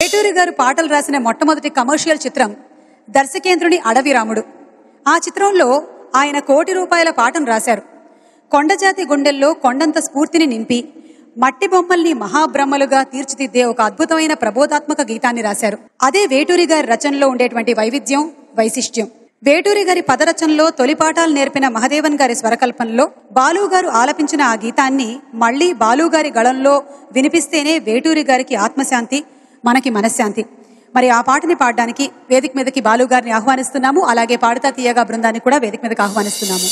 వేటూరి గారు పాటలు రాసిన మొట్టమొదటి కమర్షియల్ చిత్రం దర్శకేంద్రుని అడవి రాముడు ఆ చిత్రంలో ఆయన కోటి రూపాయల పాటను రాశారు కొండజాతి గుండెల్లో కొండంత స్ఫూర్తిని నింపి మట్టి బొమ్మల్ని మహాబ్రహ్మలుగా తీర్చిదిద్దే ఒక అద్భుతమైన ప్రబోధాత్మక గీతాన్ని రాశారు అదే వేటూరి గారి రచనలో ఉండేటువంటి వైవిధ్యం వైశిష్ట్యం వేటూరి గారి పదరచనలో తొలి పాఠాలు నేర్పిన మహదేవన్ గారి స్వరకల్పనలో బాలు గారు ఆలపించిన ఆ గీతాన్ని మళ్ళీ బాలు గారి గళంలో వినిపిస్తేనే వేటూరి గారికి ఆత్మశాంతి మనకి మనశ్శాంతి మరి ఆ పాటని పాడడానికి వేదిక మీదకి బాలు గారిని ఆహ్వానిస్తున్నాము అలాగే పాడుతా తీయగా బృందాన్ని కూడా వేదిక మీదకి ఆహ్వానిస్తున్నాము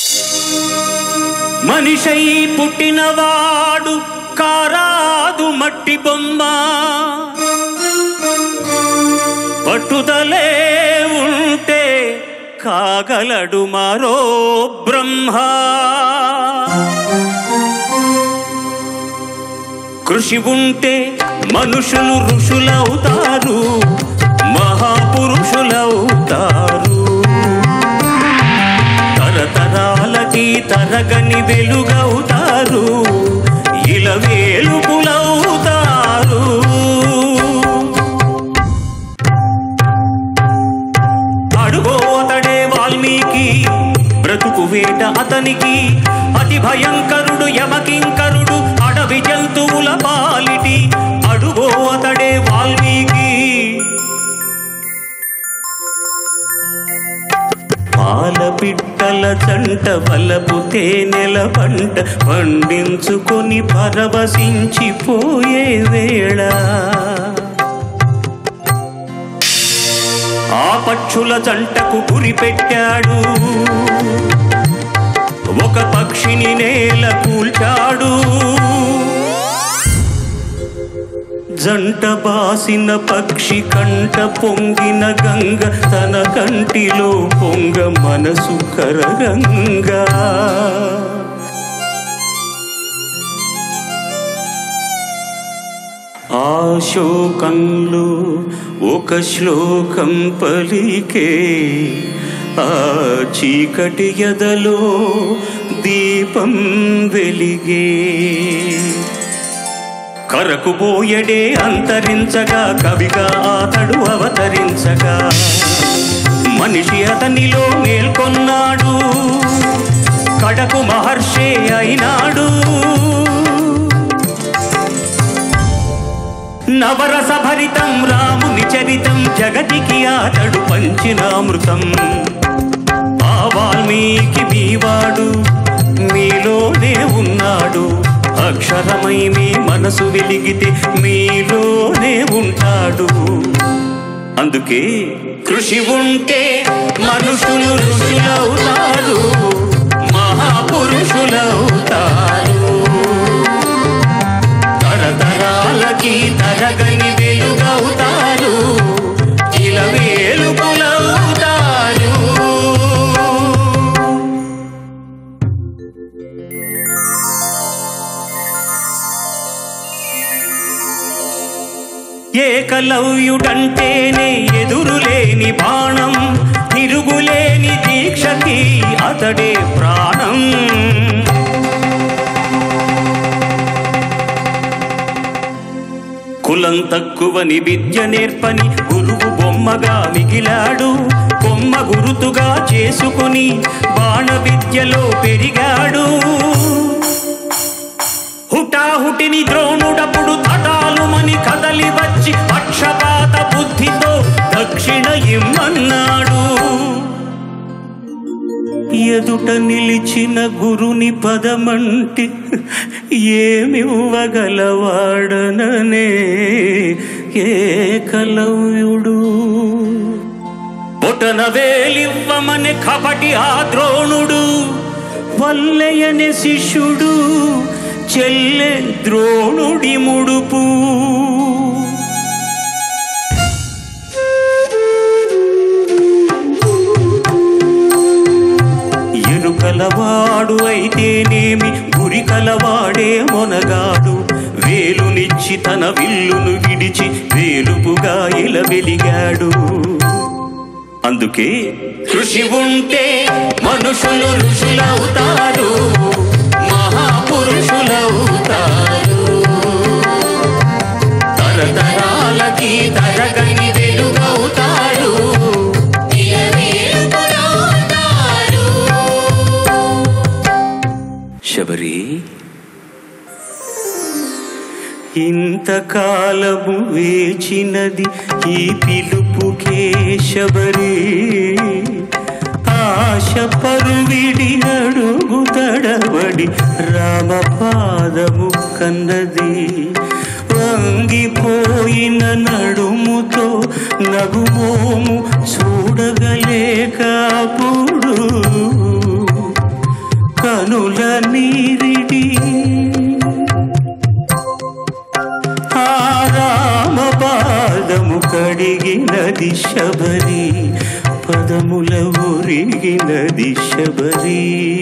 మనిషై పుట్టినవాడు కారాదు మట్టి బొమ్మ పట్టుదలే ఉంటే కాగలడు మరో బ్రహ్మ కృషి ఉంటే మనుషులు ఋషులవుతారు మహాపురుషులవుతారు తరతరాలకి తరగని వెలుగవుతారు ఇలా వేలుపులవుతారు అడుగో అతడే వాల్మీకి బ్రతుకు వేట అతనికి అతి భయంకరుడు యమకింకరుడు అడవి జంతువుల పాలిటి అడుగో అతడే వాల్మీకి పాల పిట్టల జంట వలపు తేనెల పంట పండించుకొని పరవశించిపోయే వేళ ఆ పక్షుల జంటకు గురి పెట్టాడు ఒక పక్షిని నేల కూల్చాడు జంట బాసిన పక్షి కంట పొంగిన గంగ తన కంటిలో పొంగ మనసు కరగంగా ఆ శోకంలో ఒక శ్లోకం పలికే ఆ చీకటి ఎదలో దీపం వెలిగే కరకు పోయడే అంతరించగా కవిగా అతడు అవతరించగా మనిషి అతనిలో మేల్కొన్నాడు కడకు మహర్షే అయినాడు నవరస భరితం రాముని చరితం జగతికి అతడు పంచినామృతం ఆ వాల్మీకి మీవాడు మీలోనే ఉన్నాడు అక్షరమై మీ మనసు వెలిగితే మీలోనే ఉంటాడు అందుకే కృషి ఉంటే మనుషులు ఋషులవుతారు మహాపురుషులవుతారు తరతరాలకి తరగని వెలుగవుతారు ఇలా వేలుపులవుతారు ఏకలవ్యుడంటేనే ఎదురులేని బాణం తిరుగులేని దీక్షకి అతడే ప్రాణం కులం తక్కువని విద్య నేర్పని గురువు బొమ్మగా మిగిలాడు బొమ్మ గురుతుగా చేసుకుని బాణ విద్యలో పెరిగాడు హుటాహుటిని ద్రోణుడప్పుడు తటాలుమని కదలి వచ్చి పక్షపాత బుద్ధితో దక్షిణ ఇమ్మన్నాడు ఎదుట నిలిచిన గురుని పదమంటి ఏమివ్వగలవాడననే ఏకలవ్యుడు బొటన వేలివ్వమని కపటి ఆ ద్రోణుడు వల్లయని శిష్యుడు చెల్లె ద్రోణుడి ముడుపు ఎరుకలవాడు అయితేనేమి గురి కలవాడే మొనగాడు వేలునిచ్చి తన విల్లును విడిచి వేలుపుగా ఇలా వెలిగాడు అందుకే కృషి ఉంటే మనుషులు ఋషులవుతారు మహాపురుషులవుతారు తరతరాలకి తరగ ఇంతకాలము వేచినది ఈ పిలుపుకే శబరి ఆశ పరువిడి అడుగు తడబడి రామపాదము కన్నది వంగిపోయిన నడుముతో నగుమోము చూడగలేకప్పుడు కనుల నీరిడి ఆ రామ పాదము కడిగినది శబరి పదముల ఒరిగినది శబరి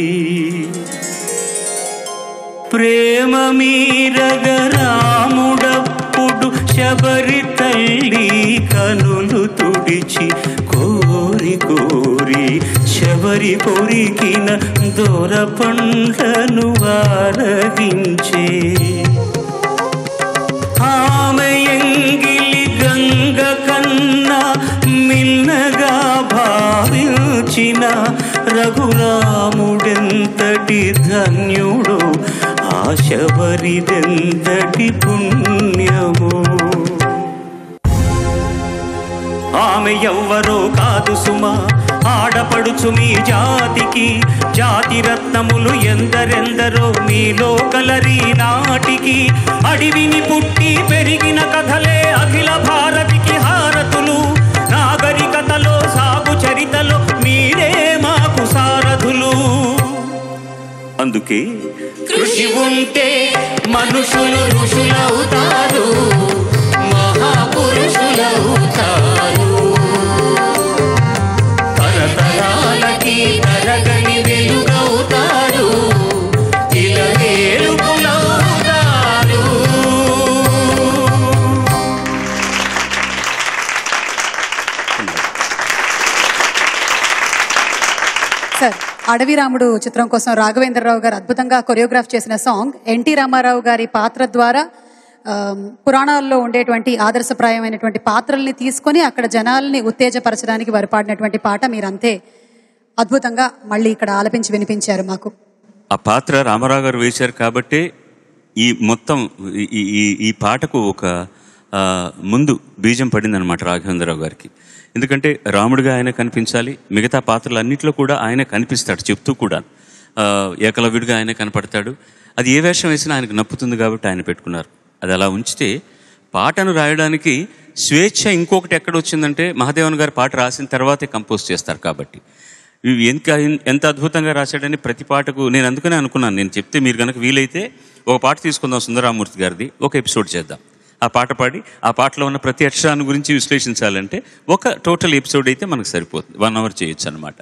ప్రేమ మీరగ రాముడప్పుడు శబరి తల్లి కనులు తుడిచి కోరి కోరి శబరి కొరికిన దొర పండ్లను ఆరగించే ఆమె ఎంగిలి గంగ కన్నా మిన్నగా భావించిన రఘురాముడెంతటి ధన్యుడు ఆశబరిదెంతటి పుణ్యము ఆమె ఎవ్వరో కాదు సుమా ఆడపడుచు మీ జాతికి జాతి రత్నములు ఎందరెందరో మీలో కలరి నాటికి అడివిని పుట్టి పెరిగిన కథలే అఖిల భారతికి హారతులు నాగరికతలో సాగు చరితలో మీరే మాకు సారథులు అందుకే కృషి ఉంటే మనుషులు ఋషులవుతారు మహాపురుషులవుతారు తరతరాలకి తరగని వెలుగవుతారు ఇలా వేలుపులవుతారు సార్ అడవి రాముడు చిత్రం కోసం రాఘవేంద్రరావు గారు అద్భుతంగా కొరియోగ్రాఫ్ చేసిన సాంగ్ ఎన్టీ రామారావు గారి పాత్ర ద్వారా ఆమ్, పురాణాల్లో ఉండేటువంటి ఆదర్శప్రాయమైనటువంటి పాత్రల్ని తీసుకొని అక్కడ జనాల్ని ఉత్తేజపరచడానికి వారు పాడినటువంటి పాట మీరంతే అద్భుతంగా మళ్ళీ ఇక్కడ ఆలపించి వినిపించారు మాకు ఆ పాత్ర రామారావు గారు వేశారు కాబట్టి ఈ మొత్తం ఈ- ఈ- ఈ- ఈ పాటకు ఒక ఆ, ముందు బీజం పడిందనమాట రాఘవేంద్రరావు గారికి ఎందుకంటే రాముడిగా ఆయన కనిపించాలి మిగతా పాత్రలన్నింటిలో కూడా ఆయన కనిపిస్తాడు చెప్తూ కూడా ఆ, ఏకలవ్యుడిగా ఆయన కనపడతాడు అది ఏ వేషం వేసినా ఆయనకు నప్పుతుంది కాబట్టి ఆయన పెట్టుకున్నారు అది అలా ఉంచితే పాటను రాయడానికి స్వేచ్ఛ ఇంకొకటి ఎక్కడ వచ్చిందంటే మహాదేవన్ గారు పాట రాసిన తర్వాతే కంపోజ్ చేస్తారు కాబట్టి ఇవి ఎంత ఎంత అద్భుతంగా రాశాడని ప్రతి పాటకు నేను అందుకనే అనుకున్నాను నేను చెప్తే మీరు కనుక వీలైతే ఒక పాట తీసుకుందాం సుందరామూర్తి గారిది ఒక ఎపిసోడ్ చేద్దాం ఆ పాట పాడి ఆ పాటలో ఉన్న ప్రతి అక్షరాన్ని గురించి విశ్లేషించాలంటే ఒక టోటల్ ఎపిసోడ్ అయితే మనకు సరిపోతుంది వన్ అవర్ చేయొచ్చు అనమాట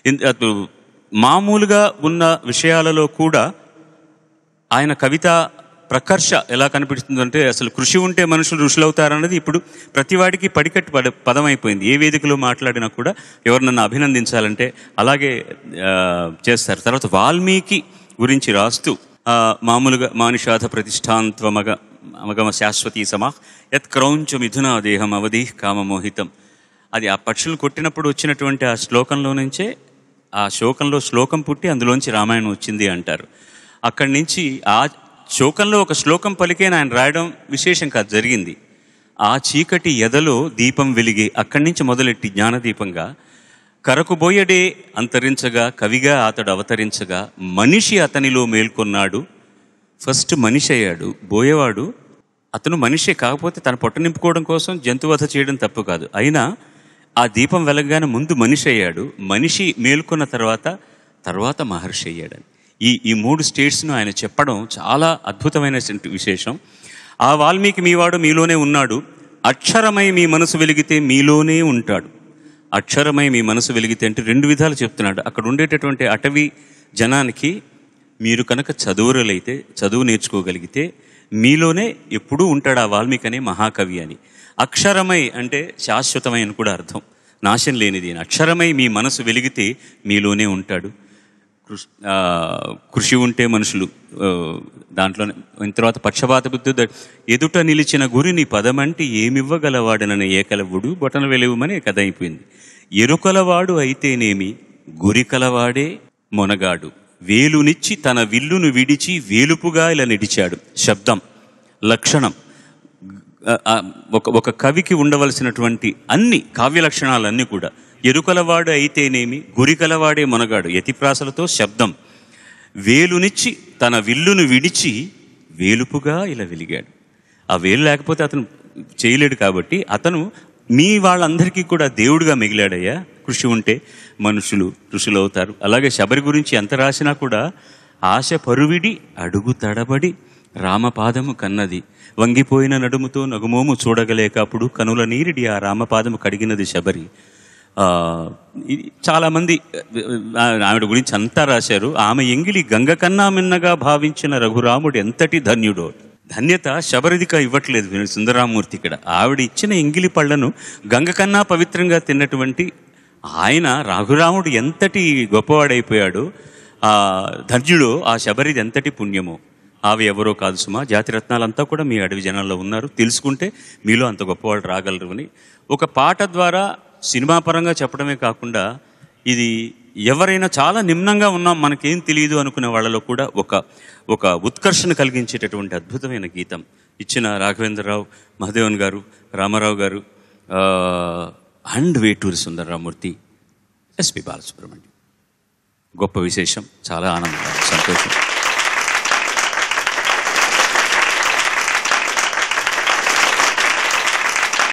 మామూలుగా ఉన్న విషయాలలో కూడా ఆయన కవిత ప్రకర్ష ఎలా కనిపిస్తుందంటే అసలు కృషి ఉంటే మనుషులు ఋషులవుతారన్నది ఇప్పుడు ప్రతివాడికి పడికట్టు పడ పదం అయిపోయింది ఏ వేదికలో మాట్లాడినా కూడా ఎవరు నన్ను అభినందించాలంటే అలాగే ఆ, చేస్తారు తర్వాత వాల్మీకి గురించి రాస్తూ ఆ, మామూలుగా మానుషాధ ప్రతిష్టాంత్వమగ మగమ శాశ్వతీ సమా యత్ క్రౌంచ మిథునా దేహం అవధి కామమోహితం అది ఆ పక్షులు కొట్టినప్పుడు వచ్చినటువంటి ఆ శ్లోకంలో నుంచే ఆ శోకంలో శ్లోకం పుట్టి అందులోంచి రామాయణం వచ్చింది అంటారు అక్కడి నుంచి ఆ శోకంలో ఒక శ్లోకం పలికేన ఆయన రాయడం విశేషం కాదు జరిగింది ఆ చీకటి ఎదలో దీపం వెలిగే అక్కడి నుంచి మొదలెట్టి జ్ఞానదీపంగా కరకుబోయడే అంతరించగా కవిగా అతడు అవతరించగా మనిషి అతనిలో మేల్కొన్నాడు ఫస్ట్ మనిషి అయ్యాడు బోయేవాడు అతను మనిషే కాకపోతే తన పొట్ట నింపుకోవడం కోసం జంతువధ చేయడం తప్పు కాదు అయినా ఆ దీపం వెలగగానే ముందు మనిషి అయ్యాడు మనిషి మేల్కొన్న తర్వాత తర్వాత మహర్షి అయ్యాడని ఈ ఈ మూడు స్టేట్స్ను ఆయన చెప్పడం చాలా అద్భుతమైన విశేషం ఆ వాల్మీకి మీవాడు మీలోనే ఉన్నాడు అక్షరమై మీ మనసు వెలిగితే మీలోనే ఉంటాడు అక్షరమై మీ మనసు వెలిగితే అంటే రెండు విధాలు చెప్తున్నాడు అక్కడ ఉండేటటువంటి అటవీ జనానికి మీరు కనుక చదువురలైతే చదువు నేర్చుకోగలిగితే మీలోనే ఎప్పుడూ ఉంటాడు ఆ వాల్మీకి అనే మహాకవి అని అక్షరమై అంటే శాశ్వతమై అని కూడా అర్థం నాశం లేనిది అని అక్షరమై మీ మనసు వెలిగితే మీలోనే ఉంటాడు కృష్- ఆ, కృషి ఉంటే మనుషులు ఆ, దాంట్లోనే అయిన తర్వాత పక్షపాత బుద్ధి ద- ఎదుట నిలిచిన గురిని పదమంటి ఏమివ్వగలవాడనని ఏకలవుడు బొటన వెలువమని కథ అయిపోయింది ఎరుకలవాడు అయితేనేమి గురికలవాడే మొనగాడు వేలునిచ్చి తన విల్లును విడిచి వేలుపుగా ఇలా నిడిచాడు శబ్దం లక్షణం ఆ, ఆ, ఒక ఒక కవికి ఉండవలసినటువంటి అన్ని కావ్య లక్షణాలన్నీ కూడా ఎరుకలవాడు అయితేనేమి గురికలవాడే మొనగాడు యతిప్రాసలతో శబ్దం వేలునిచ్చి తన విల్లును విడిచి వేలుపుగా ఇలా వెలిగాడు ఆ వేలు లేకపోతే అతను చేయలేడు కాబట్టి అతను మీ వాళ్ళందరికీ కూడా దేవుడిగా మిగిలాడయ్యా కృషి ఉంటే మనుషులు ఋషులు అవుతారు అలాగే శబరి గురించి ఎంత రాసినా కూడా ఆశ పరువిడి అడుగు తడబడి రామపాదము కన్నది వంగిపోయిన నడుముతో నగుమోము చూడగలేక అప్పుడు కనుల నీరిడి ఆ రామపాదము కడిగినది శబరి ఆ, ఇది చాలామంది ఆ, ఆవిడ గురించి అంతా రాశారు ఆమె ఎంగిలి గంగ కన్నా మిన్నగా భావించిన రఘురాముడు ఎంతటి ధన్యుడో ధన్యత శబరిదిక ఇవ్వట్లేదు వీరు సుందరామూర్తి ఇక్కడ ఆవిడ ఇచ్చిన ఎంగిలి పళ్ళను గంగ కన్నా పవిత్రంగా తిన్నటువంటి ఆయన రఘురాముడు ఎంతటి గొప్పవాడైపోయాడు ఆ ధన్యుడో ఆ శబరిది ఎంతటి పుణ్యమో ఆవి ఎవరో కాదు సుమా జాతిరత్నాలంతా కూడా మీ అడవి జనాల్లో ఉన్నారు తెలుసుకుంటే మీలో అంత గొప్పవాళ్ళు రాగలరు అని ఒక పాట ద్వారా సినిమా పరంగా చెప్పడమే కాకుండా ఇది ఎవరైనా చాలా నిమ్నంగా ఉన్నాం మనకేం తెలియదు అనుకునే వాళ్ళలో కూడా ఒక ఒక ఉత్కర్షణ కలిగించేటటువంటి అద్భుతమైన గీతం ఇచ్చిన రాఘవేంద్రరావు మహదేవన్ గారు రామారావు గారు ఆ, అండ్ వేటూరి సుందరరామూర్తి ఎస్పి బాలసుబ్రహ్మణ్యం గొప్ప విశేషం చాలా ఆనందం సంతోషం